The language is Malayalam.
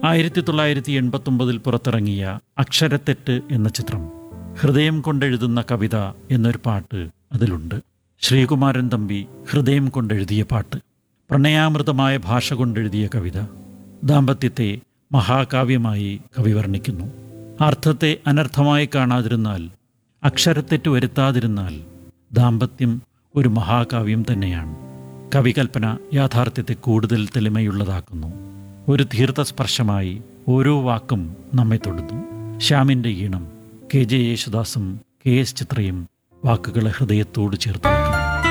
ആയിരത്തി തൊള്ളായിരത്തി എൺപത്തൊമ്പതിൽ പുറത്തിറങ്ങിയ അക്ഷരത്തെറ്റ് എന്ന ചിത്രം ഹൃദയം കൊണ്ടെഴുതുന്ന കവിത എന്നൊരു പാട്ട് അതിലുണ്ട് ശ്രീകുമാരൻ തമ്പി ഹൃദയം കൊണ്ടെഴുതിയ പാട്ട് പ്രണയാമൃതമായ ഭാഷ കൊണ്ടെഴുതിയ കവിത ദാമ്പത്യത്തെ മഹാകാവ്യമായി കവി വർണ്ണിക്കുന്നു അർത്ഥത്തെ അനർത്ഥമായി കാണാതിരുന്നാൽ അക്ഷരത്തെറ്റ് വരുത്താതിരുന്നാൽ ദാമ്പത്യം ഒരു മഹാകാവ്യം തന്നെയാണ് കവികൽപ്പന യാഥാർത്ഥ്യത്തെ കൂടുതൽ തെളിമയുള്ളതാക്കുന്നു ഒരു തീർത്ഥസ്പർശമായി ഓരോ വാക്കും നമ്മെ തൊടുന്നു ശ്യാമിൻ്റെ ഈണം കെ ജെ യേശുദാസും കെ എസ് ചിത്രയും വാക്കുകളെ ഹൃദയത്തോട് ചേർത്ത് വെക്കുന്നു